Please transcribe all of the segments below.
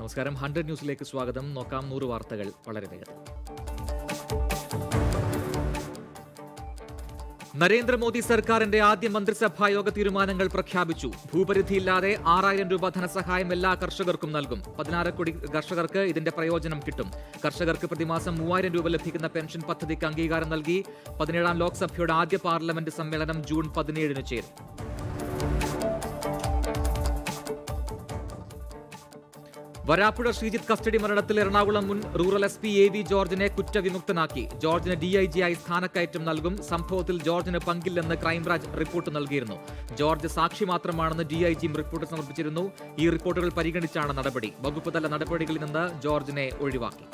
നമസ്കാരം ഹൺഡ്രഡ് ന്യൂസിലേക്ക് സ്വാഗതം നോക്കാം നൂറ് വാർത്തകൾ വളരെ വേഗത്തിൽ നരേന്ദ്രമോദി സർക്കാരിന്റെ ആദ്യ മന്ത്രിസഭാ യോഗ തീരുമാനങ്ങൾ പ്രഖ്യാപിച്ചു ഭൂപരിധിയില്ലാതെ ആറായിരം രൂപ ധനസഹായം എല്ലാ കർഷകർക്കും നൽകും പതിനാറ് കോടി കർഷകർക്ക് ഇതിന്റെ പ്രയോജനം കിട്ടും കർഷകർക്ക് പ്രതിമാസം മൂവായിരം രൂപ ലഭിക്കുന്ന പെൻഷൻ പദ്ധതിക്ക് അംഗീകാരം നൽകി പതിനേഴാം ലോക്സഭയുടെ ആദ്യ പാർലമെന്റ് സമ്മേളനം ജൂൺ പതിനേഴിന് ചേരും വരാപ്പുഴ ശ്രീജിത്ത് കസ്റ്റഡി മരണത്തിൽ എറണാകുളം മുൻ rural S P A V ജോർജിനെ കുറ്റവിമുക്തനാക്കി ജോർജിന് ഡിഐജിയായി സ്ഥാനക്കയറ്റം നൽകും സംഭവത്തിൽ ജോർജിന് പങ്കില്ലെന്ന് ക്രൈംബ്രാഞ്ച് റിപ്പോർട്ട് നൽകിയിരുന്നു ജോർജ് സാക്ഷി മാത്രമാണെന്ന് ഡിഐജിയും റിപ്പോർട്ട് സമർപ്പിച്ചിരുന്നു ഈ റിപ്പോർട്ടുകൾ പരിഗണിച്ചാണ് നടപടി വകുപ്പ് തല നടപടികളിൽ നിന്ന് ജോർജിനെ ഒഴിവാക്കി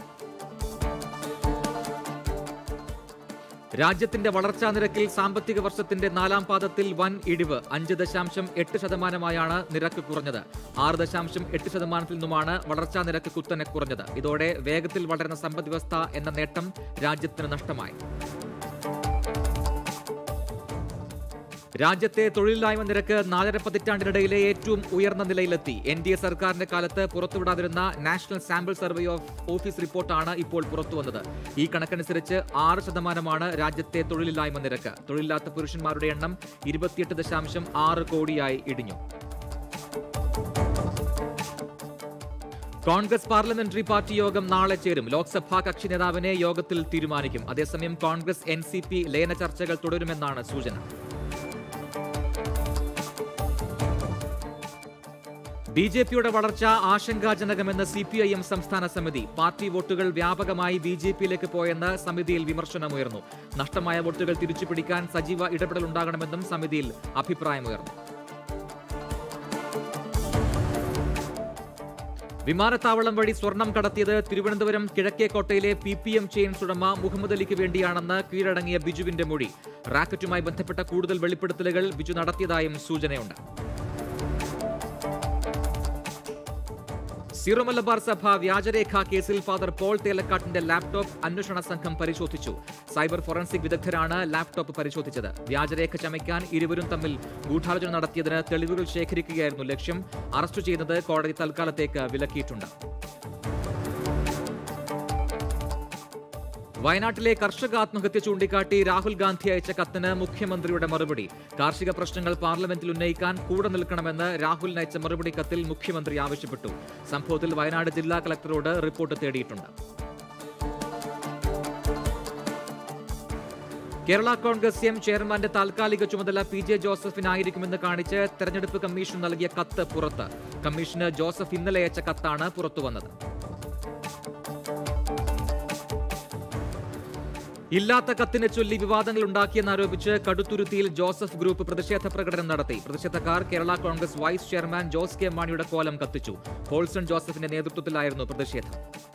രാജ്യത്തിന്റെ വളർച്ചാ നിരക്കിൽ സാമ്പത്തിക വർഷത്തിന്റെ നാലാം പാദത്തിൽ വൻ ഇടിവ് അഞ്ച് ദശാംശം എട്ട് ശതമാനമായാണ് നിരക്ക് കുറഞ്ഞത് ആറ് ദശാംശം എട്ട് ശതമാനത്തിൽ നിന്നുമാണ് വളർച്ചാ നിരക്ക് കുത്തനെ കുറഞ്ഞത് ഇതോടെ വേഗത്തിൽ വളരുന്ന സമ്പദ് വ്യവസ്ഥ എന്ന നേട്ടം രാജ്യത്തിന് നഷ്ടമായി രാജ്യത്തെ തൊഴിലില്ലായ്മ നിരക്ക് നാലര പതിറ്റാണ്ടിനിടയിലെ ഏറ്റവും ഉയർന്ന നിലയിലെത്തി എൻ ഡി എ സർക്കാരിന്റെ കാലത്ത് പുറത്തുവിടാതിരുന്ന national sample survey of office റിപ്പോർട്ടാണ് ഇപ്പോൾ പുറത്തുവന്നത് ഈ കണക്കനുസരിച്ച് ആറ് ശതമാനമാണ് രാജ്യത്തെ തൊഴിലില്ലായ്മ നിരക്ക് തൊഴിലില്ലാത്ത പുരുഷന്മാരുടെ എണ്ണം ഇരുപത്തിയെട്ട് ദശാംശം ആറ് കോടിയായി ഇടിഞ്ഞു കോൺഗ്രസ് പാർലമെന്ററി പാർട്ടി യോഗം നാളെ ചേരും ലോക്സഭാ കക്ഷി നേതാവിനെ യോഗത്തിൽ തീരുമാനിക്കും അതേസമയം കോൺഗ്രസ് എൻ സി പി ലയന ചർച്ചകൾ തുടരുമെന്നാണ് സൂചന ബി ജെ പിയുടെ വളർച്ച ആശങ്കാജനകമെന്ന് സി പി ഐ എം സംസ്ഥാന സമിതി പാർട്ടി വോട്ടുകൾ വ്യാപകമായി ബി ജെ പിയിലേക്ക് പോയെന്ന് സമിതിയിൽ വിമർശനമുയർന്നു നഷ്ടമായ വോട്ടുകൾ തിരിച്ചുപിടിക്കാൻ സജീവ ഇടപെടലുണ്ടാകണമെന്നും സമിതിയിൽ അഭിപ്രായമുയർന്നു വിമാനത്താവളം വഴി സ്വർണം കടത്തിയത് തിരുവനന്തപുരം കിഴക്കേക്കോട്ടയിലെ പി പി എം ചെയിൻസ് ഉടമ മുഹമ്മദ് അലിക്ക് വേണ്ടിയാണെന്ന് കീഴടങ്ങിയ ബിജുവിന്റെ മൊഴി റാക്കറ്റുമായി ബന്ധപ്പെട്ട കൂടുതൽ വെളിപ്പെടുത്തലുകൾ ബിജു നടത്തിയതായും സൂചനയുണ്ട് സീറോ മലബാർ സഭ വ്യാജരേഖ കേസിൽ ഫാദർ പോൾ തേലക്കാട്ടിന്റെ ലാപ്ടോപ്പ് അന്വേഷണ സംഘം പരിശോധിച്ചു സൈബർ ഫോറൻസിക് വിദഗ്ധരാണ് ലാപ്ടോപ്പ് പരിശോധിച്ചത് വ്യാജരേഖ ചമയ്ക്കാൻ ഇരുവരും തമ്മിൽ ഗൂഢാലോചന നടത്തിയതിന് തെളിവുകൾ ശേഖരിക്കുകയായിരുന്നു ലക്ഷ്യം അറസ്റ്റ് ചെയ്യുന്നത് കോടതി തൽക്കാലത്തേക്ക് വിലക്കിയിട്ടുണ്ട് വയനാട്ടിലെ കർഷക ആത്മഹത്യ ചൂണ്ടിക്കാട്ടി രാഹുൽ ഗാന്ധി അയച്ച കത്തിന് മുഖ്യമന്ത്രിയുടെ മറുപടി കാർഷിക പ്രശ്നങ്ങൾ പാർലമെന്റിൽ ഉന്നയിക്കാൻ കൂടെ നിൽക്കണമെന്ന് രാഹുലിന് അയച്ച മറുപടി കത്തിൽ മുഖ്യമന്ത്രി ആവശ്യപ്പെട്ടു സംഭവത്തിൽ വയനാട് ജില്ലാ കളക്ടറോട് റിപ്പോർട്ട് തേടിയിട്ടുണ്ട് കേരള കോൺഗ്രസ് എം ചെയർമാന്റെ താൽക്കാലിക ചുമതല പി ജെ ജോസഫിനായിരിക്കുമെന്ന് കാണിച്ച് തെരഞ്ഞെടുപ്പ് കമ്മീഷൻ നൽകിയ കത്ത് പുറത്ത് കമ്മീഷന് ജോസഫ് ഇന്നലെ അയച്ച കത്താണ് പുറത്തുവന്നത് ഇല്ലാത്ത കത്തിനെ ചൊല്ലി വിവാദങ്ങൾ ഉണ്ടാക്കിയെന്നാരോപിച്ച് കടുത്തുരുത്തിയിൽ ജോസഫ് ഗ്രൂപ്പ് പ്രതിഷേധ പ്രകടനം നടത്തി പ്രതിഷേധക്കാർ Kerala Congress vice chairman Jose K മാണിയുടെ കോലം കത്തിച്ചു പോൾസൺ ജോസഫിന്റെ നേതൃത്വത്തിലായിരുന്നു പ്രതിഷേധം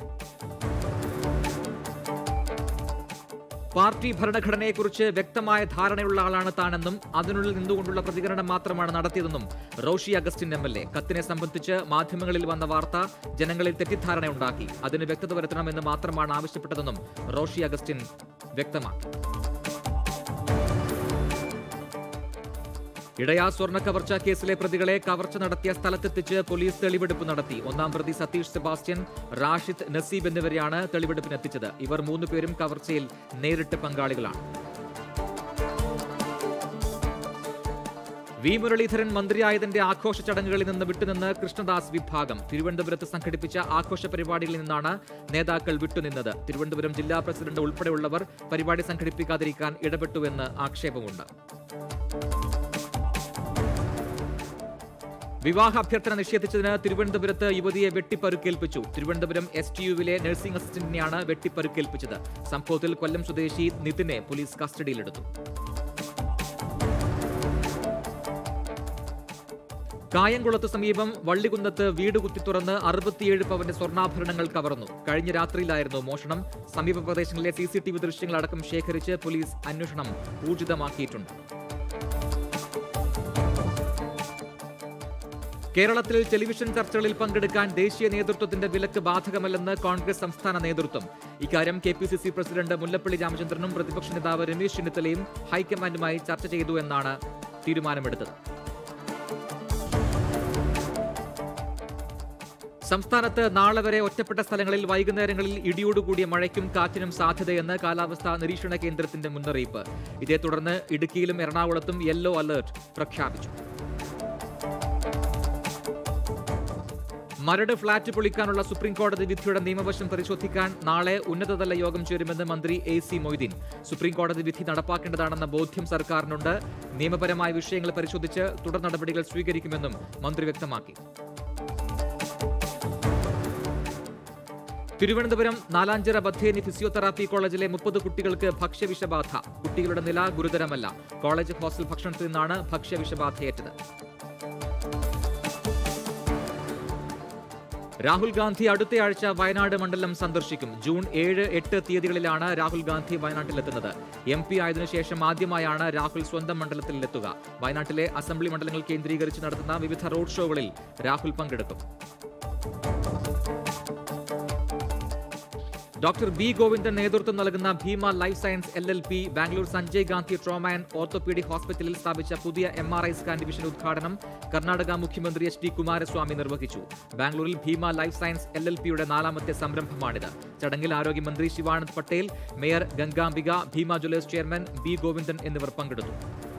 പാർട്ടി ഭരണഘടനയെക്കുറിച്ച് വ്യക്തമായ ധാരണയുള്ള ആളാണ് താനെന്നും അതിനുള്ളിൽ നിന്നുകൊണ്ടുള്ള പ്രതികരണം മാത്രമാണ് നടത്തിയതെന്നും Roshy Augustine M L A കത്തിനെ സംബന്ധിച്ച് മാധ്യമങ്ങളിൽ വന്ന വാർത്ത ജനങ്ങളിൽ തെറ്റിദ്ധാരണയുണ്ടാക്കി അതിന് വ്യക്തത വരുത്തണമെന്ന് മാത്രമാണ് ആവശ്യപ്പെട്ടതെന്നും റോഷി അഗസ്റ്റിൻ വ്യക്തമാക്കി ഇടയാ സ്വർണ്ണ കവർച്ച കേസിലെ പ്രതികളെ കവർച്ച നടത്തിയ സ്ഥലത്തെത്തിച്ച് പോലീസ് തെളിവെടുപ്പ് നടത്തി ഒന്നാം പ്രതി സതീഷ് സെബാസ്റ്റ്യൻ റാഷിദ് നസീബ് എന്നിവരെയാണ് തെളിവെടുപ്പിനെത്തിച്ചത് ഇവർ മൂന്നുപേരും കവർച്ചയിൽ നേരിട്ട് പങ്കാളികളാണ് വി മുരളീധരൻ മന്ത്രിയായതിന്റെ ആഘോഷ ചടങ്ങുകളിൽ നിന്ന് വിട്ടുനിന്ന് കൃഷ്ണദാസ് വിഭാഗം തിരുവനന്തപുരത്ത് സംഘടിപ്പിച്ച ആഘോഷ പരിപാടികളിൽ നിന്നാണ് നേതാക്കൾ വിട്ടുനിന്നത് തിരുവനന്തപുരം ജില്ലാ പ്രസിഡന്റ് ഉൾപ്പെടെയുള്ളവർ പരിപാടി സംഘടിപ്പിക്കാതിരിക്കാൻ ഇടപെട്ടുവെന്ന് ആക്ഷേപമുണ്ട് വിവാഹ അഭ്യർത്ഥന നിഷേധിച്ചതിന് തിരുവനന്തപുരത്ത് യുവതിയെ വെട്ടിപ്പരുക്കേൽപ്പിച്ചു തിരുവനന്തപുരം എസ് ടി യുവിലെ നഴ്സിംഗ് അസിസ്റ്റന്റിനെയാണ് വെട്ടിപ്പരുക്കേൽപ്പിച്ചത് സംഭവത്തിൽ കൊല്ലം സ്വദേശി നിതിനെ പോലീസ് കസ്റ്റഡിയിലെടുത്തു കായംകുളത്ത് സമീപം വള്ളികുന്നത്ത് വീട് കുത്തി തുറന്ന് അറുപത്തിയേഴ് പവന്റെ സ്വർണ്ണാഭരണങ്ങൾ കവർന്നു കഴിഞ്ഞ രാത്രിയിലായിരുന്നു മോഷണം സമീപ പ്രദേശങ്ങളിലെ സി സി ടി വി ദൃശ്യങ്ങളടക്കം ശേഖരിച്ച് പോലീസ് അന്വേഷണം ഊർജിതമാക്കിയിട്ടുണ്ട് കേരളത്തിൽ ടെലിവിഷൻ ചർച്ചകളിൽ പങ്കെടുക്കാൻ ദേശീയ നേതൃത്വത്തിന്റെ വിലക്ക് ബാധകമല്ലെന്ന് കോൺഗ്രസ് സംസ്ഥാന നേതൃത്വം ഇക്കാര്യം K P C C president Mullappally രാമചന്ദ്രനും പ്രതിപക്ഷ നേതാവ് രമേശ് ചെന്നിത്തലയും ഹൈക്കമാൻഡുമായി ചർച്ച ചെയ്തു എന്നാണ് തീരുമാനമെടുത്തത് സംസ്ഥാനത്ത് നാളെ വരെ ഒറ്റപ്പെട്ട സ്ഥലങ്ങളിൽ വൈകുന്നേരങ്ങളിൽ ഇടിയോടുകൂടിയ മഴയ്ക്കും കാറ്റിനും സാധ്യതയെന്ന് കാലാവസ്ഥാ നിരീക്ഷണ കേന്ദ്രത്തിന്റെ മുന്നറിയിപ്പ് ഇതേ തുടർന്ന് ഇടുക്കിയിലും എറണാകുളത്തും യെല്ലോ അലർട്ട് പ്രഖ്യാപിച്ചു മരട് ഫ്ളാറ്റ് പൊളിക്കാനുള്ള സുപ്രീം കോടതി വിധിയുടെ നിയമവശം പരിശോധിക്കാൻ നാളെ ഉന്നതതല യോഗം ചേരുമെന്ന് മന്ത്രി എ സി മൊയ്തീൻ സുപ്രീം കോടതി വിധി നടപ്പാക്കേണ്ടതാണെന്ന ബോധ്യം സർക്കാരിനുണ്ട് നിയമപരമായ വിഷയങ്ങൾ പരിശോധിച്ച് തുടർ നടപടികൾ സ്വീകരിക്കുമെന്നും മന്ത്രി വ്യക്തമാക്കി തിരുവനന്തപുരം നാലാഞ്ചിറ ബഥേനി ഫിസിയോതെറാപ്പി കോളേജിലെ മുപ്പത് കുട്ടികൾക്ക് ഭക്ഷ്യവിഷബാധ കുട്ടികളുടെ നില ഗുരുതരമല്ല കോളേജ് ഹോസ്റ്റൽ ഭക്ഷണത്തിൽ നിന്നാണ് ഭക്ഷ്യവിഷബാധയേറ്റത് രാഹുൽ ഗാന്ധി അടുത്തയാഴ്ച വയനാട് മണ്ഡലം സന്ദർശിക്കും ജൂൺ ഏഴ് എട്ട് തീയതികളിലാണ് രാഹുൽ ഗാന്ധി വയനാട്ടിലെത്തുന്നത് എം പി ആയതിനു ശേഷം ആദ്യമായാണ് രാഹുൽ സ്വന്തം മണ്ഡലത്തിലെത്തുക വയനാട്ടിലെ അസംബ്ലി മണ്ഡലങ്ങൾ കേന്ദ്രീകരിച്ച് നടത്തുന്ന വിവിധ റോഡ് ഷോകളിൽ രാഹുൽ പങ്കെടുക്കും ഡോക്ടർ ബി ഗോവിന്ദൻ നേതൃത്വം നൽകുന്ന Bhima life science L L P Bangalore Sanjay Gandhi trauma and orthopaedic ഹോസ്പിറ്റലിൽ സ്ഥാപിച്ച പുതിയ M R I scan division ഉദ്ഘാടനം കർണാടക മുഖ്യമന്ത്രി എച്ച് ഡി കുമാരസ്വാമി നിർവഹിച്ചു ബാംഗ്ലൂരിൽ Bhima life science L L പിയുടെ നാലാമത്തെ സംരംഭമാണിത് ചടങ്ങിൽ ആരോഗ്യമന്ത്രി Shivanand Patel mayor Gangambika Bhima jewellers chairman B Govindan എന്നിവർ പങ്കെടുത്തു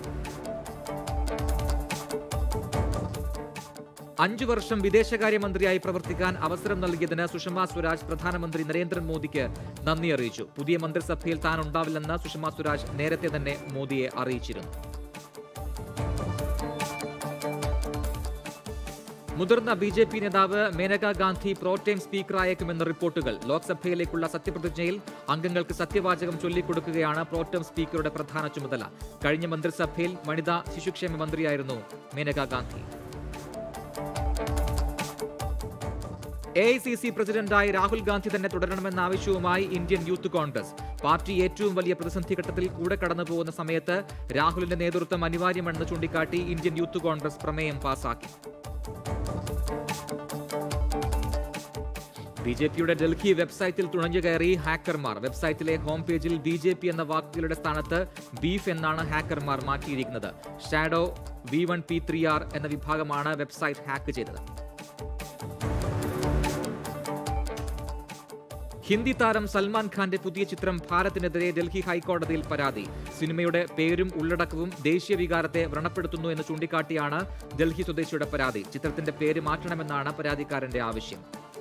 അഞ്ചു വർഷം വിദേശകാര്യമന്ത്രിയായി പ്രവർത്തിക്കാൻ അവസരം നൽകിയതിന് സുഷമ സ്വരാജ് പ്രധാനമന്ത്രി നരേന്ദ്രമോദിക്ക് നന്ദി അറിയിച്ചു പുതിയ മന്ത്രിസഭയിൽ താൻ ഉണ്ടാവില്ലെന്ന് സുഷമ സ്വരാജ് നേരത്തെ തന്നെ മോദിയെ അറിയിച്ചിരുന്നു മുതിർന്ന ബി ജെ പി നേതാവ് മേനകാ ഗാന്ധി പ്രോടൈം സ്പീക്കറായേക്കുമെന്ന് റിപ്പോർട്ടുകൾ ലോക്സഭയിലേക്കുള്ള സത്യപ്രതിജ്ഞയിൽ അംഗങ്ങൾക്ക് സത്യവാചകം ചൊല്ലിക്കൊടുക്കുകയാണ് പ്രോടൈം സ്പീക്കറുടെ പ്രധാന ചുമതല കഴിഞ്ഞ മന്ത്രിസഭയിൽ വനിതാ ശിശുക്ഷേമ മന്ത്രിയായിരുന്നു Maneka Gandhi A I C C പ്രസിഡന്റായി രാഹുൽ ഗാന്ധി തന്നെ തുടരണമെന്ന ആവശ്യവുമായി ഇന്ത്യൻ യൂത്ത് കോൺഗ്രസ് പാർട്ടി ഏറ്റവും വലിയ പ്രതിസന്ധി ഘട്ടത്തിൽ കൂടെ കടന്നു പോകുന്ന സമയത്ത് രാഹുലിന്റെ നേതൃത്വം അനിവാര്യമെന്ന് ചൂണ്ടിക്കാട്ടി ഇന്ത്യൻ യൂത്ത് കോൺഗ്രസ് പ്രമേയം പാസാക്കി ബി ജെ പിയുടെ ഡൽഹി വെബ്സൈറ്റിൽ തുണഞ്ഞു കയറി ഹാക്കർമാർ വെബ്സൈറ്റിലെ ഹോം പേജിൽ ബി ജെ പി എന്ന വാക്കുകളുടെ സ്ഥാനത്ത് ബീഫ് എന്നാണ് ഹാക്കർമാർ മാറ്റിയിരിക്കുന്നത് shadow V one P three R എന്ന വിഭാഗമാണ് വെബ്സൈറ്റ് ഹാക്ക് ചെയ്തത് ഹിന്ദി താരം സൽമാൻ ഖാന്റെ പുതിയ ചിത്രം ഭാരതിനെതിരെ ഡൽഹി ഹൈക്കോടതിയിൽ പരാതി സിനിമയുടെ പേരും ഉള്ളടക്കവും ദേശീയ വികാരത്തെ വ്രണപ്പെടുത്തുന്നു എന്ന് ചൂണ്ടിക്കാട്ടിയാണ് ഡൽഹി സ്വദേശിയുടെ പരാതി ചിത്രത്തിന്റെ പേര് മാറ്റണമെന്നാണ് പരാതിക്കാരന്റെ ആവശ്യം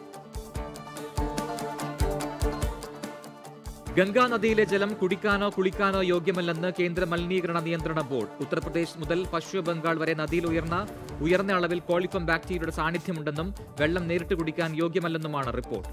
ഗംഗാ നദിയിലെ ജലം കുടിക്കാനോ കുളിക്കാനോ യോഗ്യമല്ലെന്ന് കേന്ദ്ര മലിനീകരണ നിയന്ത്രണ ബോർഡ് ഉത്തർപ്രദേശ് മുതൽ പശ്ചിമ ബംഗാൾ വരെ നദിയിൽ ഉയർന്ന ഉയർന്ന അളവിൽ കോളിഫം ബാക്ടീരിയയുടെ സാന്നിധ്യമുണ്ടെന്നും വെള്ളം നേരിട്ട് കുടിക്കാൻ യോഗ്യമല്ലെന്നുമാണ് റിപ്പോർട്ട്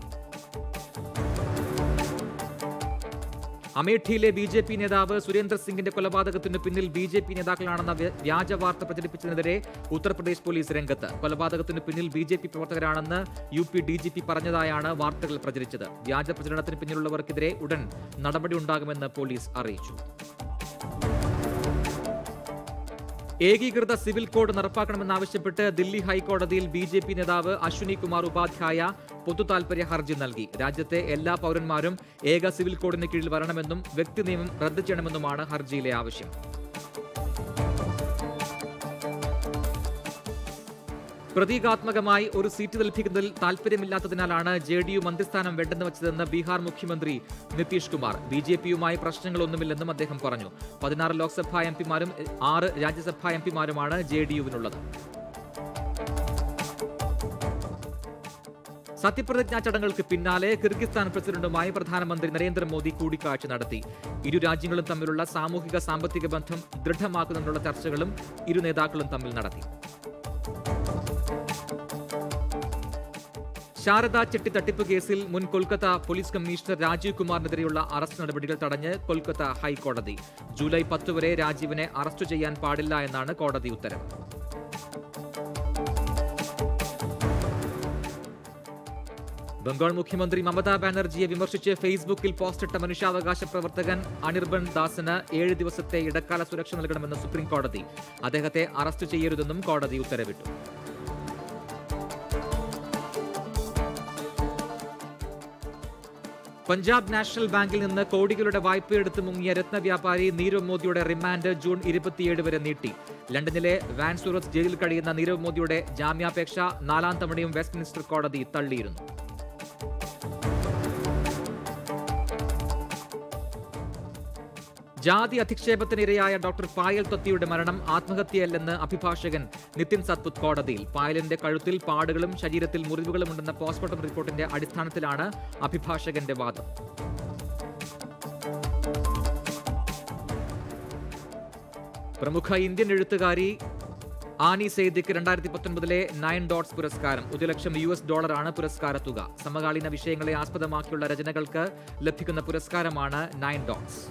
അമേഠിയിലെ ബി ജെ പി നേതാവ് സുരേന്ദ്ര സിംഗിന്റെ കൊലപാതകത്തിന് പിന്നിൽ ബി ജെ പി നേതാക്കളാണെന്ന വ്യ- വ്യാജ വാർത്ത പ്രചരിപ്പിച്ചതിനെതിരെ ഉത്തർപ്രദേശ് പോലീസ് രംഗത്ത് കൊലപാതകത്തിന് പിന്നിൽ ബി ജെ പി പ്രവർത്തകരാണെന്ന് U P D G P പറഞ്ഞതായാണ് വാർത്തകൾ പ്രചരിച്ചത് വ്യാജ പ്രചരണത്തിന് പിന്നിലുള്ളവർക്കെതിരെ ഉടൻ നടപടി ഉണ്ടാകുമെന്ന് പോലീസ് അറിയിച്ചു ഏകീകൃത സിവിൽ കോഡ് നടപ്പാക്കണമെന്നാവശ്യപ്പെട്ട് ദില്ലി ഹൈക്കോടതിയിൽ ബി ജെ പി നേതാവ് അശ്വിനി കുമാർ ഉപാധ്യായ പൊതുതാൽപര്യ ഹർജി നൽകി രാജ്യത്തെ എല്ലാ പൗരന്മാരും ഏക സിവിൽ കോഡിന് കീഴിൽ വരണമെന്നും വ്യക്തി നിയമം റദ്ദ് ചെയ്യണമെന്നുമാണ് ഹർജിയിലെ ആവശ്യം പ്രതീകാത്മകമായി ഒരു സീറ്റ് ലഭിക്കുന്നതിൽ താൽപര്യമില്ലാത്തതിനാലാണ് ജെ ഡി യു മന്ത്രിസ്ഥാനം വേണ്ടെന്ന് വെച്ചതെന്ന് ബീഹാർ മുഖ്യമന്ത്രി നിതീഷ് കുമാർ ബി ജെ പിയുമായി പ്രശ്നങ്ങളൊന്നുമില്ലെന്നും അദ്ദേഹം പറഞ്ഞു പതിനാറ് ലോക്സഭാ എം പിമാരും ആറ് രാജ്യസഭാ എം പിമാരുമാണ് ജെ ഡി യുവിനുള്ളത് സത്യപ്രതിജ്ഞാ ചടങ്ങുകൾക്ക് പിന്നാലെ കിർഗിസ്ഥാൻ പ്രസിഡന്റുമായി പ്രധാനമന്ത്രി നരേന്ദ്രമോദി കൂടിക്കാഴ്ച നടത്തി ഇരു രാജ്യങ്ങളും തമ്മിലുള്ള സാമൂഹിക സാമ്പത്തിക ബന്ധം ദൃഢമാക്കുന്നതിനുള്ള ചർച്ചകളും ഇരു നേതാക്കളും തമ്മിൽ നടത്തി ശാരദ ചെട്ടി തട്ടിപ്പ് കേസിൽ മുൻ കൊൽക്കത്ത പോലീസ് കമ്മീഷണർ രാജീവ് കുമാറിനെതിരെയുള്ള അറസ്റ്റ് നടപടികൾ തടഞ്ഞ് കൊൽക്കത്ത ഹൈക്കോടതി ജൂലൈ പത്ത് വരെ രാജീവിനെ അറസ്റ്റ് ചെയ്യാൻ പാടില്ല എന്നാണ് കോടതി ഉത്തരവ് ബംഗാൾ മുഖ്യമന്ത്രി മമതാ ബാനർജിയെ വിമർശിച്ച് ഫേസ്ബുക്കിൽ പോസ്റ്റിട്ട മനുഷ്യാവകാശ പ്രവർത്തകൻ അനിർബൻ ദാസിന് ഏഴ് ദിവസത്തെ ഇടക്കാല സുരക്ഷ നൽകണമെന്ന് സുപ്രീം കോടതി അദ്ദേഹത്തെ അറസ്റ്റ് ചെയ്യരുതെന്നും കോടതി ഉത്തരവിട്ടു പഞ്ചാബ് നാഷണൽ ബാങ്കിൽ നിന്ന് കോടികളുടെ വായ്പയെടുത്ത് മുങ്ങിയ രത്ന വ്യാപാരി നീരവ് മോദിയുടെ റിമാൻഡ് ജൂൺ ഇരുപത്തിയേഴ് വരെ നീട്ടി ലണ്ടനിലെ വാൻസൂറത്ത് ജയിലിൽ കഴിയുന്ന നീരവ് മോദിയുടെ ജാമ്യാപേക്ഷ നാലാം തവണയും വെസ്റ്റ്മിനിസ്റ്റർ കോടതി തള്ളിയിരുന്നു ജാതി അധിക്ഷേപത്തിനിരയായ ഡോക്ടർ പായൽ തൊത്തിയുടെ മരണം ആത്മഹത്യയല്ലെന്ന് അഭിഭാഷകൻ നിതിൻ സത്പുത് കോടതിയിൽ പായലിന്റെ കഴുത്തിൽ പാടുകളും ശരീരത്തിൽ മുറിവുകളും ഉണ്ടെന്ന പോസ്റ്റ്മോർട്ടം റിപ്പോർട്ടിന്റെ അടിസ്ഥാനത്തിലാണ് അഭിഭാഷകന്റെ വാദം പ്രമുഖ ഇന്ത്യൻ എഴുത്തുകാരി ആനി സെയ്ദിക്ക് രണ്ടായിരത്തി പത്തൊൻപതിലെ നയൻ ഡോട്ട്സ് പുരസ്കാരം ഒരു ലക്ഷം യു എസ് ഡോളറാണ് പുരസ്കാര തുക സമകാലീന വിഷയങ്ങളെ ആസ്പദമാക്കിയുള്ള രചനകൾക്ക് ലഭിക്കുന്ന പുരസ്കാരമാണ് നയൻ ഡോട്ട്സ്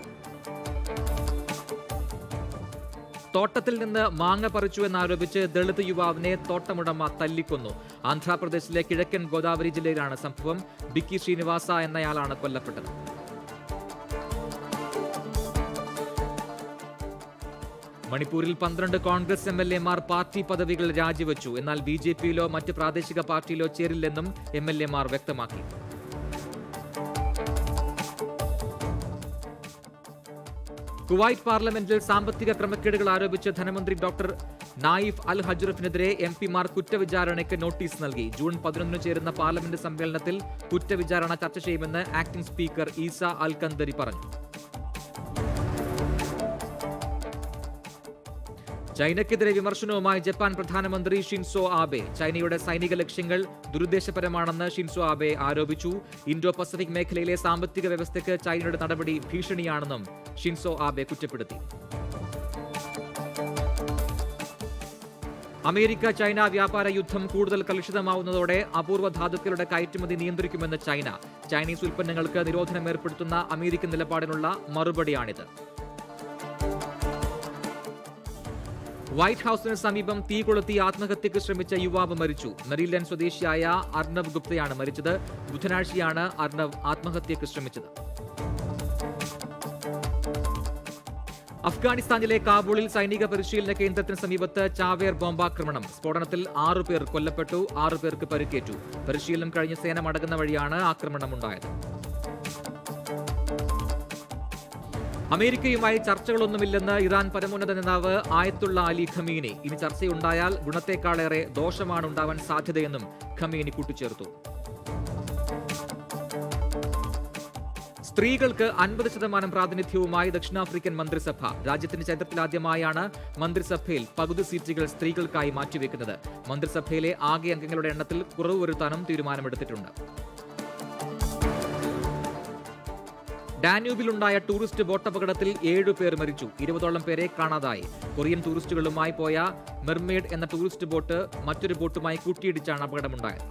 തോട്ടത്തിൽ നിന്ന് മാങ്ങ പറിച്ചു എന്നാരോപിച്ച് ദളിത് യുവാവിനെ തോട്ടമുടമ തല്ലിക്കൊന്നു ആന്ധ്രാപ്രദേശിലെ കിഴക്കൻ ഗോദാവരി ജില്ലയിലാണ് സംഭവം ബിക്കി ശ്രീനിവാസ എന്നയാളാണ് കൊല്ലപ്പെട്ടത് മണിപ്പൂരിൽ പന്ത്രണ്ട് കോൺഗ്രസ് എം എൽ എമാർ പാർട്ടി പദവികൾ രാജിവെച്ചു എന്നാൽ ബി ജെ പിയിലോ മറ്റ് പ്രാദേശിക പാർട്ടിയിലോ ചേരില്ലെന്നും എം എൽ എമാർ വ്യക്തമാക്കി കുവൈറ്റ് പാർലമെന്റിൽ സാമ്പത്തിക ക്രമക്കേടുകൾ ആരോപിച്ച് ധനമന്ത്രി ഡോക്ടർ നായിഫ് അൽ ഹജുറഫിനെതിരെ എം പിമാർ കുറ്റവിചാരണയ്ക്ക് നോട്ടീസ് നൽകി ജൂൺ പതിനൊന്നിന് ചേരുന്ന പാർലമെന്റ് സമ്മേളനത്തിൽ കുറ്റവിചാരണ ചർച്ച ചെയ്യുമെന്ന് acting speaker Isa al Kandari പറഞ്ഞു ചൈനയ്ക്കെതിരെ വിമർശനവുമായി ജപ്പാൻ പ്രധാനമന്ത്രി ഷിൻസോ ആബെ ചൈനയുടെ സൈനിക ലക്ഷ്യങ്ങൾ ദുരുദ്ദേശപരമാണെന്ന് ഷിൻസോ ആബെ ആരോപിച്ചു ഇൻഡോ പസഫിക് മേഖലയിലെ സാമ്പത്തിക വ്യവസ്ഥയ്ക്ക് ചൈനയുടെ നടപടി ഭീഷണിയാണെന്നും ഷിൻസോ ആബെ കുറ്റപ്പെടുത്തി അമേരിക്ക ചൈന വ്യാപാര യുദ്ധം കൂടുതൽ കലുഷിതമാവുന്നതോടെ അപൂർവ ധാതുക്കളുടെ കയറ്റുമതി നിയന്ത്രിക്കുമെന്ന് ചൈന ചൈനീസ് ഉൽപ്പന്നങ്ങൾക്ക് നിരോധനം ഏർപ്പെടുത്തുന്ന അമേരിക്കൻ നിലപാടിനുള്ള മറുപടിയാണിത് വൈറ്റ് ഹൌസിന് സമീപം തീ കൊളുത്തി ആത്മഹത്യക്ക് ശ്രമിച്ച യുവാവ് മരിച്ചു മെറിലാൻഡ് സ്വദേശിയായ അർണവ് ഗുപ്തയാണ് മരിച്ചത് ബുധനാഴ്ചയാണ് അർണവ് ആത്മഹത്യക്ക് ശ്രമിച്ചത് അഫ്ഗാനിസ്ഥാനിലെ കാബൂളിൽ സൈനിക പരിശീലന കേന്ദ്രത്തിന് സമീപത്ത് ചാവേർ ബോംബാക്രമണം സ്ഫോടനത്തിൽ ആറു പേർ കൊല്ലപ്പെട്ടു ആറു പേർക്ക് പരിക്കേറ്റു പരിശീലനം കഴിഞ്ഞ സേന മടങ്ങുന്ന വഴിയാണ് ആക്രമണമുണ്ടായത് അമേരിക്കയുമായി ചർച്ചകളൊന്നുമില്ലെന്ന് ഇറാൻ പരമോന്നത നേതാവ് ആയത്തുള്ള അലി ഖമീനി ഇനി ചർച്ചയുണ്ടായാൽ ഗുണത്തേക്കാളേറെ ദോഷമാണ് ഉണ്ടാവാൻ സാധ്യതയെന്നും ഖമീനി കൂട്ടിച്ചേർത്തു സ്ത്രീകൾക്ക് അൻപത് ശതമാനം പ്രാതിനിധ്യവുമായി ദക്ഷിണാഫ്രിക്കൻ മന്ത്രിസഭ രാജ്യത്തിന്റെ ചരിത്രത്തിലാദ്യമായാണ് മന്ത്രിസഭയിൽ പകുതി സീറ്റുകൾ സ്ത്രീകൾക്കായി മാറ്റിവെക്കുന്നത് മന്ത്രിസഭയിലെ ആകെ അംഗങ്ങളുടെ എണ്ണത്തിൽ കുറവ് വരുത്താനും തീരുമാനമെടുത്തിട്ടുണ്ട് ഡാന്യൂബിലുണ്ടായ ടൂറിസ്റ്റ് ബോട്ടപകടത്തിൽ ഏഴു പേർ മരിച്ചു ഇരുപതോളം പേരെ കാണാതായി കൊറിയൻ ടൂറിസ്റ്റുകളുമായി പോയ മെർമെയ്ഡ് എന്ന ടൂറിസ്റ്റ് ബോട്ട് മറ്റൊരു ബോട്ടുമായി കൂട്ടിയിടിച്ചാണ് അപകടമുണ്ടായത്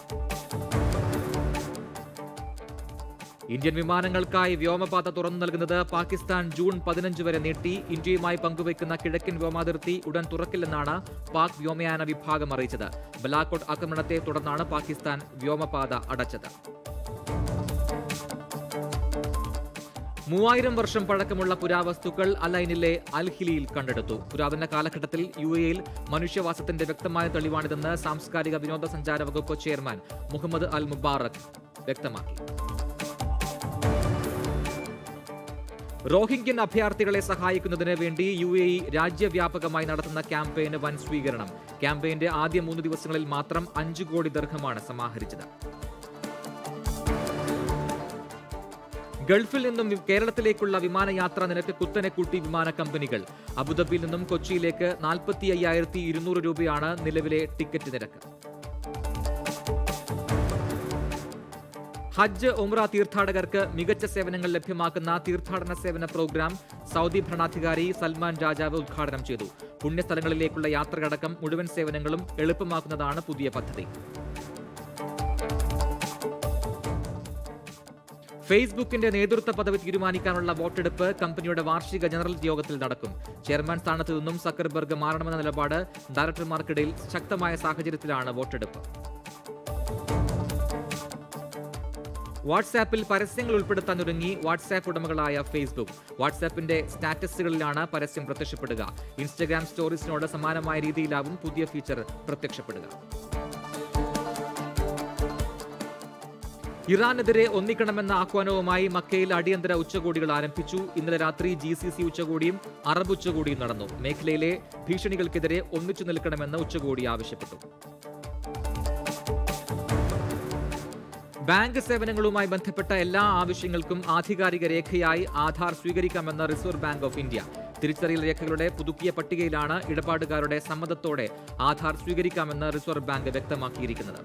ഇന്ത്യൻ വിമാനങ്ങൾക്കായി വ്യോമപാത തുറന്നു നൽകുന്നത് പാകിസ്ഥാൻ ജൂൺ പതിനഞ്ച് വരെ നീട്ടി ഇന്ത്യയുമായി പങ്കുവയ്ക്കുന്ന കിഴക്കൻ വ്യോമാതിർത്തി ഉടൻ തുറക്കില്ലെന്നാണ് പാക് വ്യോമയാന വിഭാഗം അറിയിച്ചത് ബലാക്കോട്ട് ആക്രമണത്തെ തുടർന്നാണ് പാകിസ്ഥാൻ വ്യോമപാത അടച്ചത് മൂവായിരം വർഷം പഴക്കമുള്ള പുരാവസ്തുക്കൾ അലൈനിലെ അൽഹിലിയിൽ കണ്ടെടുത്തു പുരാതന കാലഘട്ടത്തിൽ യു എയിൽ മനുഷ്യവാസത്തിന്റെ വ്യക്തമായ തെളിവാണിതെന്ന് സാംസ്കാരിക വിനോദസഞ്ചാര വകുപ്പ് ചെയർമാൻ മുഹമ്മദ് അൽ മുബാറക് വ്യക്തമാക്കി റോഹിംഗ്യൻ അഭയാർത്ഥികളെ സഹായിക്കുന്നതിന് വേണ്ടി യു എ ഇ രാജ്യവ്യാപകമായി നടത്തുന്ന ക്യാമ്പയിന് വൻ സ്വീകരണം ക്യാമ്പയിന്റെ ആദ്യ മൂന്ന് ദിവസങ്ങളിൽ മാത്രം അഞ്ചു കോടി ദർഹമാണ് സമാഹരിച്ചത് ഗൾഫിൽ നിന്നും കേരളത്തിലേക്കുള്ള വിമാനയാത്രാ നിരക്ക് കുത്തനെ കൂട്ടി വിമാന കമ്പനികൾ അബുദാബിയിൽ നിന്നും കൊച്ചിയിലേക്ക് നാൽപ്പത്തി അയ്യായിരത്തി ഇരുന്നൂറ് രൂപയാണ് നിലവിലെ ടിക്കറ്റ് നിരക്ക് ഹജ്ജ് ഉംറ തീർത്ഥാടകർക്ക് മികച്ച സേവനങ്ങൾ ലഭ്യമാക്കുന്ന തീർത്ഥാടന സേവന പ്രോഗ്രാം സൗദി ഭരണാധികാരി സൽമാൻ രാജാവ് ഉദ്ഘാടനം ചെയ്തു പുണ്യസ്ഥലങ്ങളിലേക്കുള്ള യാത്രയടക്കം മുഴുവൻ സേവനങ്ങളും എളുപ്പമാക്കുന്നതാണ് പുതിയ പദ്ധതി ഫേസ്ബുക്കിന്റെ നേതൃത്വ പദവി തീരുമാനിക്കാനുള്ള വോട്ടെടുപ്പ് കമ്പനിയുടെ വാർഷിക ജനറൽ യോഗത്തിൽ നടക്കും ചെയർമാൻ സ്ഥാനത്തു നിന്നും സക്കർബർഗ് മാറണമെന്ന നിലപാട് ഡയറക്ടർമാർക്കിടയിൽ ശക്തമായ സാഹചര്യത്തിലാണ് വോട്ടെടുപ്പ് വാട്സാപ്പിൽ പരസ്യങ്ങൾ ഉൾപ്പെടുത്താൻ ഒരുങ്ങി വാട്സാപ്പ് ഉടമകളായ ഫേസ്ബുക്ക് വാട്സാപ്പിന്റെ സ്റ്റാറ്റസുകളിലാണ് പരസ്യം പ്രത്യക്ഷപ്പെടുക ഇൻസ്റ്റഗ്രാം സ്റ്റോറീസിനോട് സമാനമായ രീതിയിലാവും പുതിയ ഫീച്ചർ പ്രത്യക്ഷപ്പെടുക ഇറാനെതിരെ ഒന്നിക്കണമെന്ന ആഹ്വാനവുമായി മക്കയിൽ അടിയന്തര ഉച്ചകോടികൾ ആരംഭിച്ചു ഇന്നലെ രാത്രി ജി സി സി ഉച്ചകോടിയും അറബ് ഉച്ചകോടിയും നടന്നു മേഖലയിലെ ഭീഷണികൾക്കെതിരെ ഒന്നിച്ചു നിൽക്കണമെന്ന് ഉച്ചകോടി ആവശ്യപ്പെട്ടു ബാങ്ക് സേവനങ്ങളുമായി ബന്ധപ്പെട്ട എല്ലാ ആവശ്യങ്ങൾക്കും ആധികാരിക രേഖയായി ആധാർ സ്വീകരിക്കാമെന്ന് റിസർവ് ബാങ്ക് ഓഫ് ഇന്ത്യ തിരിച്ചറിയൽ രേഖകളുടെ പുതുക്കിയ പട്ടികയിലാണ് ഇടപാടുകാരുടെ സമ്മതത്തോടെ ആധാർ സ്വീകരിക്കാമെന്ന് റിസർവ് ബാങ്ക് വ്യക്തമാക്കിയിരിക്കുന്നത്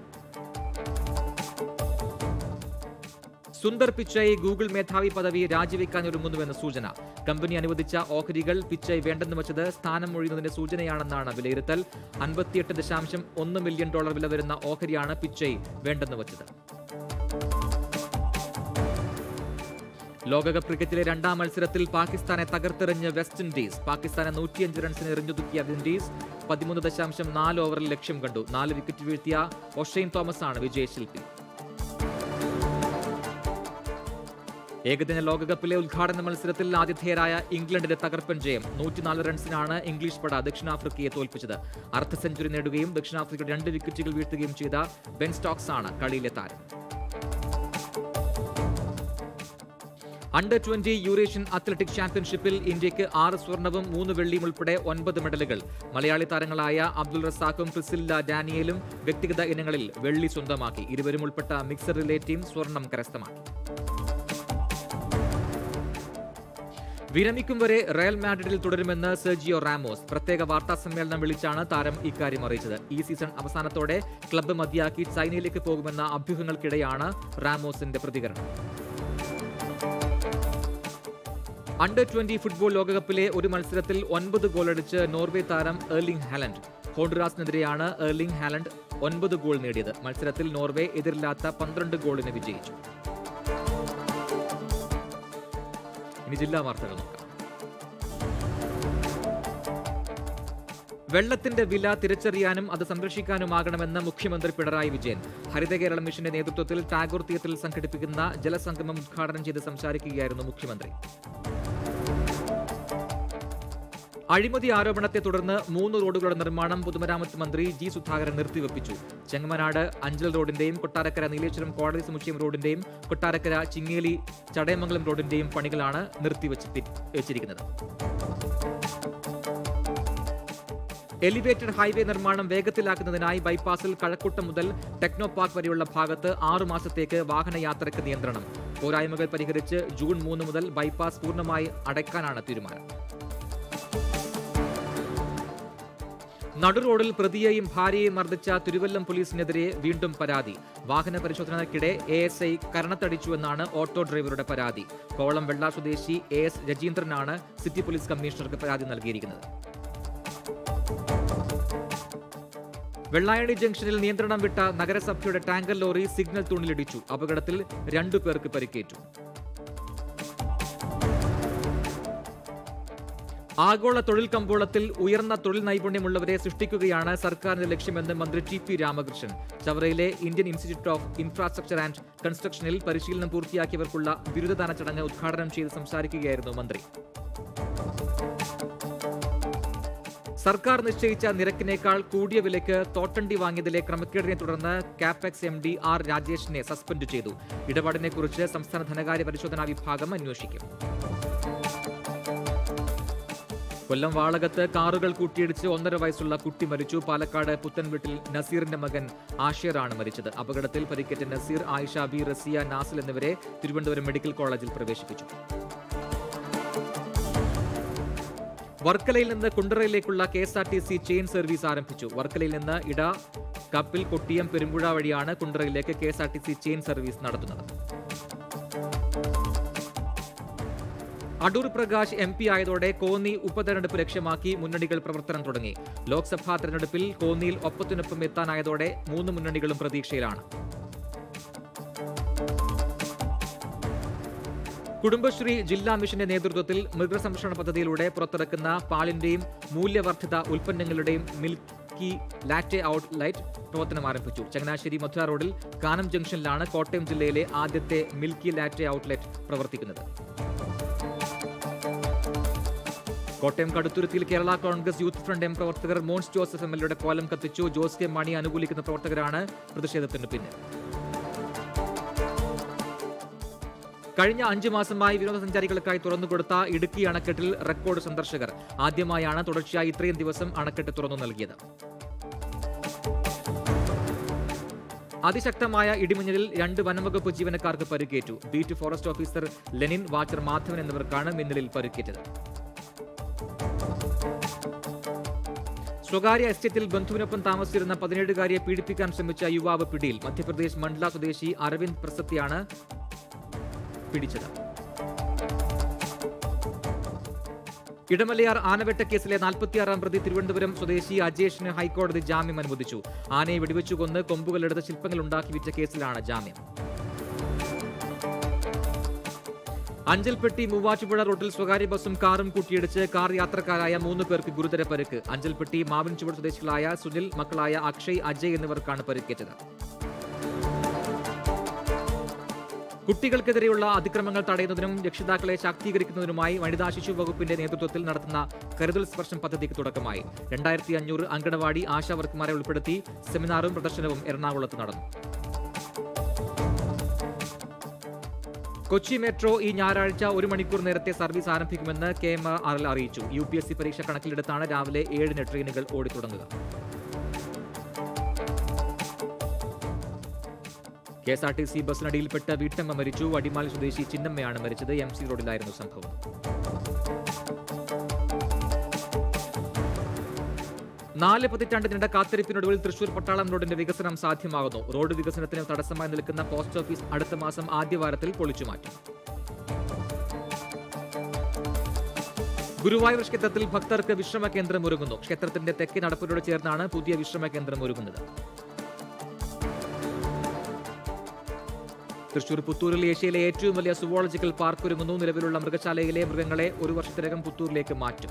സുന്ദർ പിച്ചൈ ഗൂഗിൾ മേധാവി പദവി രാജിവെക്കാൻ ഒരുങ്ങുന്നുവെന്ന് സൂചന കമ്പനി അനുവദിച്ച ഓഹരികൾ പിച്ചൈ വേണ്ടെന്ന് വെച്ചത് സ്ഥാനം ഒഴിയുന്നതിന്റെ സൂചനയാണെന്നാണ് വിലയിരുത്തൽ അൻപത്തിയെട്ട് ദശാംശം ഒന്ന് മില്യൺ ഡോളർ വില വരുന്ന ഓഹരിയാണ് പിച്ചൈ വേണ്ടെന്ന് വെച്ചത് ലോകകപ്പ് ക്രിക്കറ്റിലെ രണ്ടാം മത്സരത്തിൽ പാകിസ്ഥാനെ തകർത്തെറിഞ്ഞ് വെസ്റ്റ് ഇൻഡീസ് പാകിസ്ഥാനെ നൂറ്റിയഞ്ച് റൺസിന് എറിഞ്ഞൊതുക്കിയ വിൻഡീസ് പതിമൂന്ന് ദശാംശം നാല് ഓവറിൽ ലക്ഷ്യം കണ്ടു നാല് വിക്കറ്റ് വീഴ്ത്തിയ ഒഷൈൻ തോമസ് ആണ് വിജയശില്പി ഏകദിന ലോകകപ്പിലെ ഉദ്ഘാടന മത്സരത്തിൽ ആതിഥേയരായ ഇംഗ്ലണ്ടിന്റെ തകർപ്പൻ ജയം നൂറ്റിനാല് റൺസിനാണ് ഇംഗ്ലീഷ് പട ദക്ഷിണാഫ്രിക്കയെ തോൽപ്പിച്ചത് അർദ്ധ സെഞ്ചുറി നേടുകയും ദക്ഷിണാഫ്രിക്കയുടെ രണ്ട് വിക്കറ്റുകൾ വീഴ്ത്തുകയും ചെയ്ത ബെൻ സ്റ്റോക്സ് ആണ് കളിയിലെ താരം അണ്ടർ ട്വന്റി യൂറേഷ്യൻ അത്ലറ്റിക് ചാമ്പ്യൻഷിപ്പിൽ ഇന്ത്യക്ക് ആറ് സ്വർണവും മൂന്ന് വെള്ളിയും ഉൾപ്പെടെ ഒൻപത് മെഡലുകൾ മലയാളി താരങ്ങളായ അബ്ദുൾ റസാഖും പ്രിസില്ല ഡാനിയലും വ്യക്തിഗത ഇനങ്ങളിൽ വെള്ളി സ്വന്തമാക്കി ഇരുവരും ഉൾപ്പെട്ട മിക്സർ റിലേ ടീം സ്വർണം കരസ്ഥമാക്കി വിരമിക്കും വരെ റയൽ മാഡ്രിഡിൽ തുടരുമെന്ന് സെർജിയോ റാമോസ് പ്രത്യേക വാർത്താ സമ്മേളനം വിളിച്ചാണ് താരം ഇക്കാര്യം അറിയിച്ചത് ഈ സീസൺ അവസാനത്തോടെ ക്ലബ്ബ് മതിയാക്കി ചൈനയിലേക്ക് പോകുമെന്ന അഭ്യൂഹങ്ങൾക്കിടെയാണ് റാമോസിന്റെ പ്രതികരണം അണ്ടർ ട്വന്റി ഫുട്ബോൾ ലോകകപ്പിലെ ഒരു മത്സരത്തിൽ ഒൻപത് ഗോളടിച്ച് നോർവേ താരം എർലിംഗ് ഹാലൻഡ് ഹോണ്ടുറാസിനെതിരെയാണ് എർലിംഗ് ഹാലൻഡ് ഒൻപത് ഗോൾ നേടിയത് മത്സരത്തിൽ നോർവേ എതിരില്ലാത്ത പന്ത്രണ്ട് ഗോളിന് വിജയിച്ചു ഇനി ജില്ലാ വാർത്തകൾ നോക്കാം വെള്ളത്തിന്റെ വില തിരിച്ചറിയാനും അത് സംരക്ഷിക്കാനുമാകണമെന്ന് മുഖ്യമന്ത്രി പിണറായി വിജയൻ ഹരിത കേരളം മിഷന്റെ നേതൃത്വത്തിൽ ടാഗോർ തിയേറ്ററിൽ സംഘടിപ്പിക്കുന്ന ജലസംഗമം ഉദ്ഘാടനം ചെയ്ത് സംസാരിക്കുകയായിരുന്നു മുഖ്യമന്ത്രി അഴിമതി ആരോപണത്തെ തുടർന്ന് മൂന്ന് റോഡുകളുടെ നിർമ്മാണം പൊതുമരാമത്ത് മന്ത്രി ജി സുധാകരൻ നിർത്തിവെപ്പിച്ചു ചെങ്ങമനാട് അഞ്ചൽ റോഡിന്റെയും കൊട്ടാരക്കര നീലേശ്വരം കോടതി സമുച്ചയം റോഡിന്റെയും കൊട്ടാരക്കര ചിങ്ങേലി ചടയമംഗലം റോഡിന്റെയും പണികളാണ് നിർത്തിവെച്ച് വെച്ചിരിക്കുന്നത് എലിവേറ്റഡ് ഹൈവേ നിർമ്മാണം വേഗത്തിലാക്കുന്നതിനായി ബൈപ്പാസിൽ കഴക്കൂട്ടം മുതൽ ടെക്നോ പാർക്ക് വരെയുള്ള ഭാഗത്ത് ആറു മാസത്തേക്ക് വാഹനയാത്രയ്ക്ക് നിയന്ത്രണം പോരായ്മകൾ പരിഹരിച്ച് ജൂൺ മൂന്ന് മുതൽ ബൈപ്പാസ് പൂർണ്ണമായി അടയ്ക്കാനാണ് തീരുമാനം നടുറോഡിൽ പ്രതിയെയും ഭാര്യയെയും മർദ്ദിച്ച തിരുവല്ലം പോലീസിനെതിരെ വീണ്ടും പരാതി വാഹന പരിശോധനയ്ക്കിടെ എ എസ് ഐ കരണത്തടിച്ചുവെന്നാണ് ഓട്ടോ ഡ്രൈവറുടെ പരാതി കോവളം വെള്ള സ്വദേശി എ എസ് രജീന്ദ്രനാണ് സിറ്റി പോലീസ് കമ്മീഷണർക്ക് പരാതി നൽകിയിരിക്കുന്നത് വെള്ളായണി ജംഗ്ഷനിൽ നിയന്ത്രണം വിട്ട നഗരസഭയുടെ ടാങ്കർ ലോറി സിഗ്നൽ തൂണിലിടിച്ചു അപകടത്തിൽ രണ്ടു പേർക്ക് പരിക്കേറ്റു ആഗോള തൊഴിൽ കമ്പോളത്തിൽ ഉയർന്ന തൊഴിൽ നൈപുണ്യമുള്ളവരെ സൃഷ്ടിക്കുകയാണ് സർക്കാരിന്റെ ലക്ഷ്യമെന്ന് മന്ത്രി ടി പി രാമകൃഷ്ണൻ ചവറയിലെ Indian Institute of Infrastructure and കൺസ്ട്രക്ഷനിൽ പരിശീലനം പൂർത്തിയാക്കിയവർക്കുള്ള ബിരുദദാന ചടങ്ങ് ഉദ്ഘാടനം ചെയ്ത് സംസാരിക്കുകയായിരുന്നു മന്ത്രി സർക്കാർ നിശ്ചയിച്ച നിരക്കിനേക്കാൾ കൂടിയ വിലയ്ക്ക് തോട്ടണ്ടി വാങ്ങിയതിലെ ക്രമക്കേടിനെ തുടർന്ന് കാപെക്സ് എം ഡി ആർ രാജേഷിനെ സസ്പെൻഡ് ചെയ്തു ഇടപാടിനെക്കുറിച്ച് സംസ്ഥാന ധനകാര്യ പരിശോധനാ വിഭാഗം അന്വേഷിക്കും കൊല്ലം വാളകത്ത് കാറുകൾ കൂട്ടിയിടിച്ച് ഒന്നര വയസ്സുള്ള കുട്ടി മരിച്ചു പാലക്കാട് പുത്തൻവീട്ടിൽ നസീറിന്റെ മകൻ ആഷിറാണ് മരിച്ചത് അപകടത്തിൽ പരിക്കേറ്റ നസീർ ആയിഷ ബി റസിയ നാസിൽ എന്നിവരെ തിരുവനന്തപുരം മെഡിക്കൽ കോളേജിൽ പ്രവേശിപ്പിച്ചു വർക്കലയിൽ നിന്ന് കുണ്ടറയിലേക്കുള്ള K S R T C chain service ആരംഭിച്ചു വർക്കലയിൽ നിന്ന് ഇട കപ്പിൽ കൊട്ടിയം പെരുമ്പുഴ വഴിയാണ് കുണ്ടറയിലേക്ക് K S R T C chain service നടത്തുന്നത് അടൂർ പ്രകാശ് എം പി ആയതോടെ കോന്നി ഉപതെരഞ്ഞെടുപ്പ് ലക്ഷ്യമാക്കി മുന്നണികൾ പ്രവർത്തനം തുടങ്ങി ലോക്സഭാ തെരഞ്ഞെടുപ്പിൽ കോന്നിയിൽ ഒപ്പത്തിനൊപ്പം എത്താനായതോടെ മൂന്ന് മുന്നണികളും പ്രതീക്ഷയിലാണ് കുടുംബശ്രീ ജില്ലാ മിഷന്റെ നേതൃത്വത്തിൽ മൃഗസംരക്ഷണ പദ്ധതിയിലൂടെ പുറത്തിറക്കുന്ന പാലിന്റെയും മൂല്യവർദ്ധിത ഉൽപ്പന്നങ്ങളുടെയും മിൽക്കി ലാറ്റെ ഔട്ട്ലെറ്റ് പ്രവർത്തനം ആരംഭിച്ചു ചങ്ങനാശ്ശേരി മധുര റോഡിൽ കാനം ജംഗ്ഷനിലാണ് കോട്ടയം ജില്ലയിലെ ആദ്യത്തെ മിൽക്കി ലാറ്റെ ഔട്ട്ലെറ്റ് പ്രവർത്തിക്കുന്നത് കോട്ടയം കടുത്തുരുത്തിയിൽ Kerala Congress youth front M പ്രവർത്തകർ മോൻസ് ജോസഫ് എം എൽ എയുടെ കോലം കത്തിച്ചു ജോസ് കെ മണി അനുകൂലിക്കുന്ന പ്രവർത്തകരാണ് പ്രതിഷേധത്തിന് പിന്നിൽ കഴിഞ്ഞ അഞ്ചു മാസമായി വിനോദസഞ്ചാരികൾക്കായി തുറന്നുകൊടുത്ത ഇടുക്കി അണക്കെട്ടിൽ റെക്കോർഡ് സന്ദർശകർ ആദ്യമായാണ് തുടർച്ചയായി ഇത്രയും ദിവസം അണക്കെട്ട് തുറന്നു നൽകിയത് അതിശക്തമായ ഇടിമിന്നലിൽ രണ്ട് വനംവകുപ്പ് ജീവനക്കാർക്ക് പരിക്കേറ്റു beat forest officer Lenin watcher Madhavan എന്നിവർക്കാണ് മിന്നലിൽ പരിക്കേറ്റത് സ്വകാര്യ എസ്റ്റേറ്റിൽ ബന്ധുവിനൊപ്പം താമസിച്ചിരുന്ന പതിനേഴുകാരിയെ പീഡിപ്പിക്കാൻ ശ്രമിച്ച യുവാവ് പിടിയിൽ മധ്യപ്രദേശ് മണ്ഡല സ്വദേശി അരവിന്ദ് പ്രസത്തിയാണ് പിടിച്ചത് ഇടമലയാർ ആനവെട്ട കേസിലെ നാൽപ്പത്തിയാറാം പ്രതി തിരുവനന്തപുരം സ്വദേശി അജേഷിന് ഹൈക്കോടതി ജാമ്യം അനുവദിച്ചു ആനയെ വെടിവെച്ചു കൊന്ന് കൊമ്പുകളെടുത്ത് ശില്പങ്ങൾ ഉണ്ടാക്കി വിറ്റ കേസിലാണ് ജാമ്യം അഞ്ചൽപ്പെട്ടി മൂവാറ്റുപുഴ റോഡിൽ സ്വകാര്യ ബസും കാറും കൂട്ടിയിടിച്ച് കാർ യാത്രക്കാരായ മൂന്ന് പേർക്ക് ഗുരുതര പരിക്ക് അഞ്ചൽപ്പെട്ടി മാവിൻചുവട് സ്വദേശികളായ സുനിൽ മക്കളായ അക്ഷയ് അജയ് എന്നിവർക്കാണ് പരിക്കേറ്റത് കുട്ടികൾക്കെതിരെയുള്ള അതിക്രമങ്ങൾ തടയുന്നതിനും രക്ഷിതാക്കളെ ശാക്തീകരിക്കുന്നതിനുമായി വനിതാ ശിശു വകുപ്പിന്റെ നേതൃത്വത്തിൽ നടത്തുന്ന കരുതൽ സ്പർശം പദ്ധതിക്ക് തുടക്കമായി രണ്ടായിരത്തി അഞ്ഞൂറ് അങ്കണവാടി ആശാ വർക്കുമാരെ ഉൾപ്പെടുത്തി സെമിനാറും പ്രദർശനവും എറണാകുളത്ത് നടന്നു കൊച്ചി മെട്രോ ഈ ഞായറാഴ്ച ഒരു മണിക്കൂർ നേരത്തെ സർവീസ് ആരംഭിക്കുമെന്ന് കെ എം ആർ എൽ അറിയിച്ചു യു പി എസ് സി പരീക്ഷ കണക്കിലെടുത്താണ് രാവിലെ ഏഴിന് ട്രെയിനുകൾ ഓടിത്തുടങ്ങുക K S R T C ബസ്സിനടിയിൽപ്പെട്ട് വീട്ടമ്മ മരിച്ചു വടിമാലി സ്വദേശി ചിന്നമ്മയാണ് മരിച്ചത് എം സി റോഡിലായിരുന്നു സംഭവം നാല് പതിറ്റാണ്ടിനിടെ കാത്തിരിപ്പിനൊടുവിൽ തൃശൂർ പട്ടാളം റോഡിന്റെ വികസനം സാധ്യമാകുന്നു റോഡ് വികസനത്തിന് തടസ്സമായി നിൽക്കുന്ന പോസ്റ്റ് ഓഫീസ് അടുത്ത മാസം ആദ്യവാരത്തിൽ പൊളിച്ചുമാറ്റും ഗുരുവായൂർ ക്ഷേത്രത്തിൽ ഭക്തർക്ക് വിശ്രമ കേന്ദ്രം ഒരുങ്ങുന്നു ക്ഷേത്രത്തിന്റെ തെക്കേ നടപ്പിനോട് ചേർന്നാണ് പുതിയ വിശ്രമ കേന്ദ്രം ഒരുങ്ങുന്നത് തൃശൂർ പുത്തൂരിൽ ഏഷ്യയിലെ ഏറ്റവും വലിയ സുവോളജിക്കൽ പാർക്ക് ഒരുങ്ങുന്നു നിലവിലുള്ള മൃഗശാലയിലെ മൃഗങ്ങളെ ഒരു വർഷത്തിനകം പുത്തൂരിലേക്ക് മാറ്റും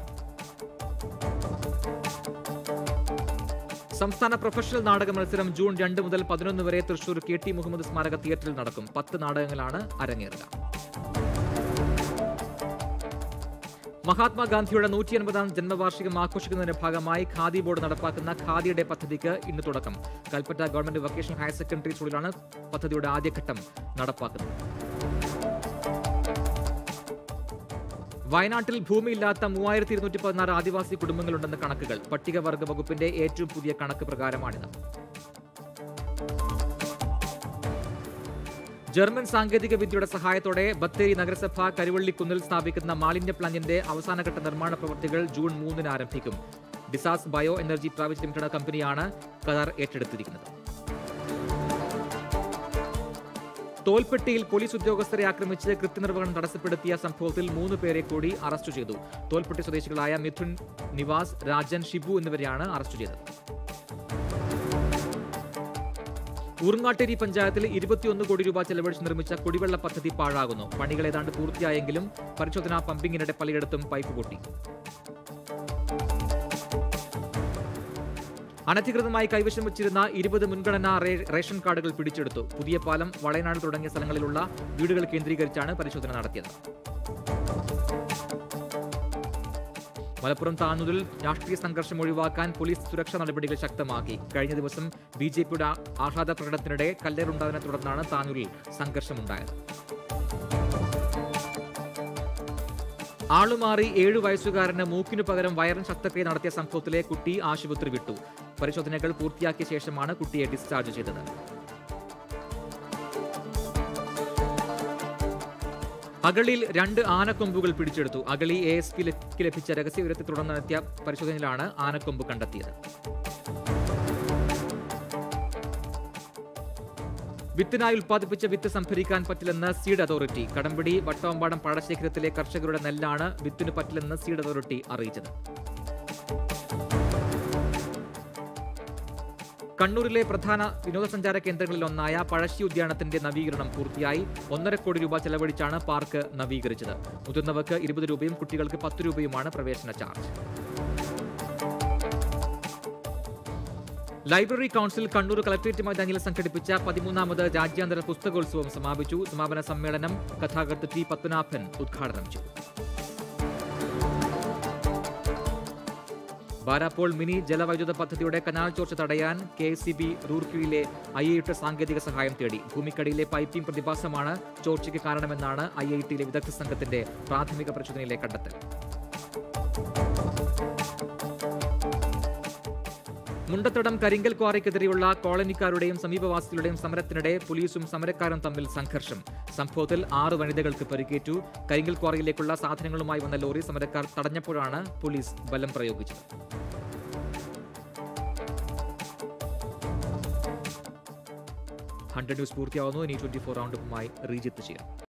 സംസ്ഥാന പ്രൊഫഷണൽ നാടക മത്സരം ജൂൺ രണ്ട് മുതൽ പതിനൊന്ന് വരെ തൃശൂർ കെ ടി മുഹമ്മദ് സ്മാരക തിയേറ്ററിൽ നടക്കും പത്ത് നാടകങ്ങളാണ് അരങ്ങേറുക മഹാത്മാഗാന്ധിയുടെ നൂറ്റി അൻപതാം ജന്മവാർഷികം ആഘോഷിക്കുന്നതിന്റെ ഭാഗമായി ഖാദി ബോർഡ് നടപ്പാക്കുന്ന ഖാദിയുടെ പദ്ധതിക്ക് ഇന്ന് തുടക്കം Kalpetta government vocational higher secondary സ്കൂളിലാണ് പദ്ധതിയുടെ ആദ്യഘട്ടം നടപ്പാക്കുന്നത് വയനാട്ടിൽ ഭൂമിയില്ലാത്ത മൂവായിരത്തി ഇരുന്നൂറ്റി പതിനാറ് ആദിവാസി കുടുംബങ്ങളുണ്ടെന്ന് കണക്കുകൾ പട്ടികവർഗ വകുപ്പിന്റെ ഏറ്റവും പുതിയ കണക്ക് പ്രകാരമാണിത് ജർമ്മൻ സാങ്കേതിക വിദ്യയുടെ സഹായത്തോടെ ബത്തേരി നഗരസഭ കരുവള്ളിക്കുന്നിൽ സ്ഥാപിക്കുന്ന മാലിന്യ പ്ലാന്റിന്റെ അവസാനഘട്ട നിർമ്മാണ പ്രവൃത്തികൾ ജൂൺ മൂന്നിന് ആരംഭിക്കും ഡിസാസ് ബയോ എനർജി പ്രൈവറ്റ് ലിമിറ്റഡ് കമ്പനിയാണ് കരാർ ഏറ്റെടുത്തിരിക്കുന്നത് തോൽപ്പെട്ടിയിൽ പോലീസ് ഉദ്യോഗസ്ഥരെ ആക്രമിച്ച് കൃത്യനിർവഹണം തടസ്സപ്പെടുത്തിയ സംഭവത്തിൽ മൂന്ന് പേരെ കൂടി അറസ്റ്റ് ചെയ്തു തോൽപ്പെട്ടി സ്വദേശികളായ മിഥുൻ നിവാസ് രാജൻ ഷിബു എന്നിവരെയാണ് അറസ്റ്റ് ചെയ്തത് ഊർങ്ങാട്ടേരി പഞ്ചായത്തിൽ ഇരുപത്തിയൊന്ന് കോടി രൂപ ചെലവഴിച്ച് നിർമ്മിച്ച കുടിവെള്ള പദ്ധതി പാഴാകുന്നു പണികൾ ഏതാണ്ട് പൂർത്തിയായെങ്കിലും പരിശോധനാ പമ്പിങ്ങിനിടെ പലയിടത്തും പൈപ്പ് പൊട്ടി അനധികൃതമായി കൈവശം വെച്ചിരുന്ന ഇരുപത് മുൻഗണനാ റേ- റേഷൻ കാർഡുകൾ പിടിച്ചെടുത്തു പുതിയ പാലം വളയനാട് തുടങ്ങിയ സ്ഥലങ്ങളിലുള്ള വീടുകൾ കേന്ദ്രീകരിച്ചാണ് പരിശോധന നടത്തിയത് മലപ്പുറം താനൂരിൽ രാഷ്ട്രീയ സംഘർഷം ഒഴിവാക്കാൻ പോലീസ് സുരക്ഷാ നടപടികൾ ശക്തമാക്കി കഴിഞ്ഞ ദിവസം ബി ജെ പിയുടെ ആഹ്ലാദ പ്രകടനത്തിനിടെ കല്ലേറുണ്ടായതിനെ തുടർന്നാണ് താനൂരിൽ സംഘർഷമുണ്ടായത് ആളുമാറി ഏഴു വയസ്സുകാരന് മൂക്കിനു പകരം വയറിൻ ശസ്ത്രക്രിയ നടത്തിയ സംഭവത്തിലെ കുട്ടി ആശുപത്രി വിട്ടു പരിശോധനകൾ പൂർത്തിയാക്കിയ ശേഷമാണ് കുട്ടിയെ ഡിസ്ചാർജ് ചെയ്തത് അഗളിയിൽ രണ്ട് ആനക്കൊമ്പുകൾ പിടിച്ചെടുത്തു അഗളി എ എസ് പിക്ക് ലഭിച്ച രഹസ്യവിവരത്തെ തുടർന്ന് നടത്തിയ പരിശോധനയിലാണ് ആനക്കൊമ്പ് കണ്ടെത്തിയത് വിത്തിനായി ഉൽപ്പാദിപ്പിച്ച വിത്ത് സംഭരിക്കാൻ പറ്റില്ലെന്ന് സീഡ് അതോറിറ്റി കടമ്പടി വട്ടവമ്പാടം പാടശേഖരത്തിലെ കർഷകരുടെ നെല്ലാണ് വിത്തിന് പറ്റില്ലെന്ന് സീഡ് അതോറിറ്റി അറിയിച്ചത് കണ്ണൂരിലെ പ്രധാന വിനോദസഞ്ചാര കേന്ദ്രങ്ങളിൽ ഒന്നായ പഴശ്ശി ഉദ്യാനത്തിന്റെ നവീകരണം പൂർത്തിയായി ഒന്നര കോടി രൂപ ചെലവഴിച്ചാണ് പാർക്ക് നവീകരിച്ചത് മുതിർന്നവർക്ക് ഇരുപത് രൂപയും കുട്ടികൾക്ക് പത്ത് രൂപയുമാണ് പ്രവേശന charge library council Kannur collectorate മൈതാനിയിൽ സംഘടിപ്പിച്ച പതിമൂന്നാമത് രാജ്യാന്തര പുസ്തകോത്സവം സമാപിച്ചു സമാപന സമ്മേളനം കഥാകൃത്ത് ടി പത്മനാഭൻ ഉദ്ഘാടനം ചെയ്തു ബാരാപ്പോൾ മിനി ജലവൈദ്യുത പദ്ധതിയുടെ കനാൽ ചോർച്ച തടയാൻ കെ സി ബി റൂർക്കിയിലെ ഐ ഐ ടി സാങ്കേതിക സഹായം തേടി ഭൂമിക്കടിയിലെ പൈപ്പിംഗ് പ്രതിഭാസമാണ് ചോർച്ചയ്ക്ക് കാരണമെന്നാണ് ഐ ഐ ടിയിലെ വിദഗ്ധ സംഘത്തിന്റെ പ്രാഥമിക പരിശോധനയിലെ കണ്ടെത്തൽ മുണ്ടത്തടം കരിങ്കൽ ക്വാറിക്കെതിരെയുള്ള കോളനിക്കാരുടെയും സമീപവാസികളുടെയും സമരത്തിനിടെ പോലീസും സമരക്കാരും തമ്മിൽ സംഘർഷം സംഭവത്തിൽ ആറ് വനിതകൾക്ക് പരിക്കേറ്റു കരിങ്കൽ ക്വാറിയിലേക്കുള്ള സാധനങ്ങളുമായി വന്ന ലോറി സമരക്കാർ തടഞ്ഞപ്പോഴാണ് പോലീസ് ബലം പ്രയോഗിച്ചത് ഹൺഡ്രഡ് ന്യൂസ് പൂർത്തിയാവുന്നു ഇനി ട്വന്റി ഫോർ റൗണ്ടുമായി റീജിത്ത് ചെയ്യാം